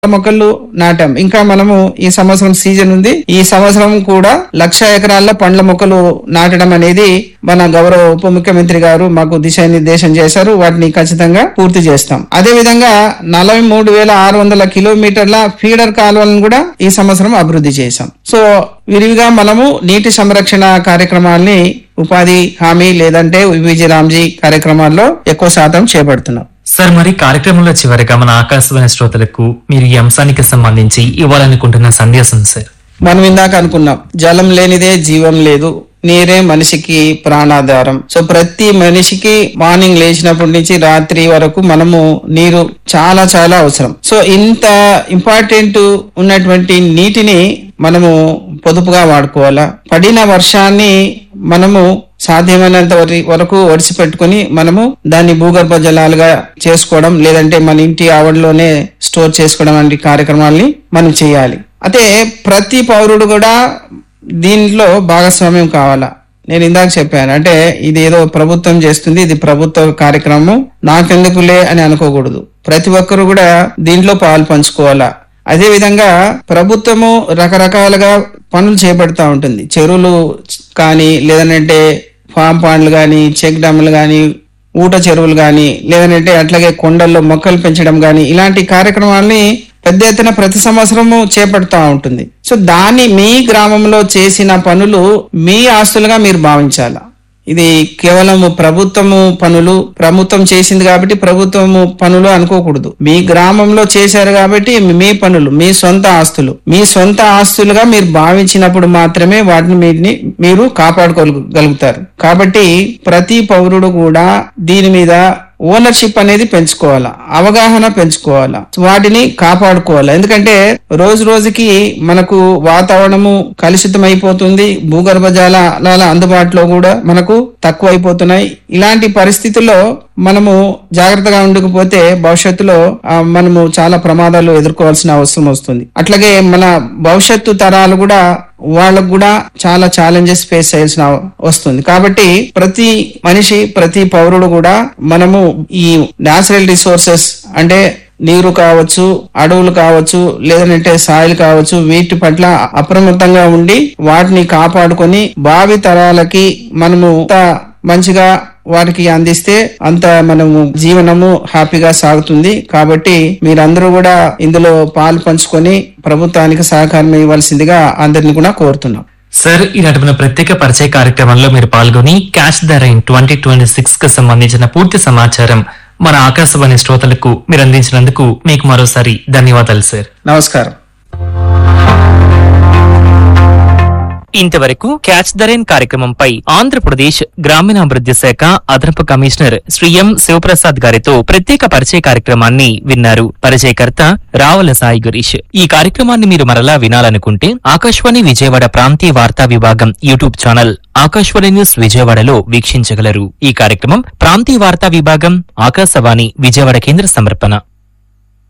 మొక్కలు నాటాం ఇంకా మనము ఈ సంవత్సరం సీజన్ ఉంది ఈ సంవత్సరం కూడా లక్ష ఎకరాల్లో పండ్ల మొక్కలు నాటడం అనేది మన గౌరవ ఉప ముఖ్యమంత్రి గారు మాకు దిశానిర్దేశం చేశారు వాటిని ఖచ్చితంగా పూర్తి చేస్తాం అదే విధంగా నలభై మూడు వేల ఆరు వందల కిలోమీటర్ల ఫీడర్ కాలువలను కూడా ఈ సంవత్సరం అభివృద్ధి చేశాం సో విరివిగా మనము నీటి సంరక్షణ కార్యక్రమాల్ని ఉపాధి హామీ లేదంటే విజయ రామ్జీ కార్యక్రమాల్లో ఎక్కువ శాతం చేపడుతున్నాం సార్ మరి కార్యక్రమంలో చివరిగా మన ఆకాశవాణి శ్రోతలకు మీరు ఈ అంశానికి సంబంధించి ఇవ్వాలనుకుంటున్న సందేశం సార్ మనం ఇందాక అనుకున్నాం జలం లేనిదే జీవం లేదు నీరే మనిషికి ప్రాణాధారం సో ప్రతి మనిషికి మార్నింగ్ లేచినప్పటి నుంచి రాత్రి వరకు మనము నీరు చాలా చాలా అవసరం సో ఇంత ఇంపార్టెంట్ ఉన్నటువంటి నీటిని మనము పొదుపుగా వాడుకోవాలా పడిన వర్షాన్ని మనము సాధ్యమైనంత వరి- వరకు ఒడిసి పెట్టుకుని మనము దాన్ని భూగర్భ జలాలుగా చేసుకోవడం లేదంటే మన ఇంటి ఆవడలోనే స్టోర్ చేసుకోవడం వంటి కార్యక్రమాల్ని మనం చేయాలి అయితే ప్రతి పౌరుడు కూడా దీంట్లో భాగస్వామ్యం కావాలా నేను ఇందాక చెప్పాను అంటే ఇది ఏదో ప్రభుత్వం చేస్తుంది ఇది ప్రభుత్వ కార్యక్రమం నాకెందుకులే అని అనుకోకూడదు ప్రతి ఒక్కరు కూడా దీంట్లో పాలు పంచుకోవాలా అదే విధంగా ప్రభుత్వము రకరకాలుగా పనులు చేపడతా ఉంటుంది చెరువులు కానీ లేదంటే ఫామ్ పాండ్లు కానీ చెక్ డ్యాములు కానీ ఊట చెరువులు కానీ లేదంటే అట్లాగే కొండల్లో మొక్కలు పెంచడం కానీ ఇలాంటి కార్యక్రమాల్ని పెద్ద ఎత్తున ప్రతి సంవత్సరము చేపడుతూ ఉంటుంది సో దాన్ని మీ గ్రామంలో చేసిన పనులు మీ ఆస్తులుగా మీరు భావించాలా ఇది కేవలం ప్రభుత్వము పనులు ప్రభుత్వం చేసింది కాబట్టి ప్రభుత్వము పనులు అనుకోకూడదు మీ గ్రామంలో చేశారు కాబట్టి మీ పనులు మీ సొంత ఆస్తులు మీ సొంత ఆస్తులుగా మీరు భావించినప్పుడు మాత్రమే వాటిని మీరిని మీరు కాపాడుకోగలుగుతారు కాబట్టి ప్రతి పౌరుడు కూడా దీని మీద ఓనర్షిప్ అనేది పెంచుకోవాలా అవగాహన పెంచుకోవాలా వాటిని కాపాడుకోవాలా ఎందుకంటే రోజు రోజుకి మనకు వాతావరణము కలుషితం అయిపోతుంది భూగర్భ జలాల అందుబాటులో కూడా మనకు తక్కువ అయిపోతున్నాయి ఇలాంటి పరిస్థితుల్లో మనము జాగ్రత్తగా ఉండకపోతే భవిష్యత్తులో ఆ, మనము చాలా ప్రమాదాలు ఎదుర్కోవాల్సిన అవసరం వస్తుంది అట్లాగే మన భవిష్యత్తు తరాలు కూడా వాళ్ళకు కూడా చాలా ఛాలెంజెస్ ఫేస్ చేయాల్సిన వస్తుంది కాబట్టి ప్రతి మనిషి ప్రతి పౌరుడు కూడా మనము ఈ నేచురల్ రిసోర్సెస్ అంటే నీరు కావచ్చు అడవులు కావచ్చు లేదంటే సాయిల్ కావచ్చు వీటి పట్ల అప్రమత్తంగా ఉండి వాటిని కాపాడుకొని భావి తరాలకి మనము ఎంత మంచిగా వారికి అందిస్తే అంత మనము జీవనము హ్యాపీగా సాగుతుంది కాబట్టి మీరందరూ కూడా ఇందులో పాలు పంచుకొని ప్రభుత్వానికి సహకారం ఇవ్వాల్సిందిగా అందరిని కూడా కోరుతున్నాం సార్ ఈనాటి మన ప్రత్యేక పరిచయ కార్యక్రమంలో మీరు పాల్గొని catch the rain twenty twenty six కు సంబంధించిన పూర్తి సమాచారం మన ఆకాశవాణి శ్రోతలకు మీరు అందించినందుకు మీకు మరోసారి ధన్యవాదాలు సార్ నమస్కారం ఇంతవరకు క్యాచ్ ద రైన్ కార్యక్రమంపై ఆంధ్రప్రదేశ్ గ్రామీణాభివృద్ధి శాఖ అదనపు కమిషనర్ శ్రీ ఎం శివప్రసాద్ గారితో ప్రత్యేక పరిచయ కార్యక్రమాన్ని విన్నారు పరిచయకర్త రావుల సాయి గురీష్ ఈ కార్యక్రమాన్ని మీరు మరలా వినాలనుకుంటే ఆకాశవాణి విజయవాడ ప్రాంతీయ వార్తా విభాగం యూట్యూబ్ ఛానల్ ఆకాశవాణి న్యూస్ విజయవాడలో వీక్షించగలరు ఈ కార్యక్రమం ప్రాంతీయ వార్తా విభాగం ఆకాశవాణి విజయవాడ కేంద్ర సమర్పణ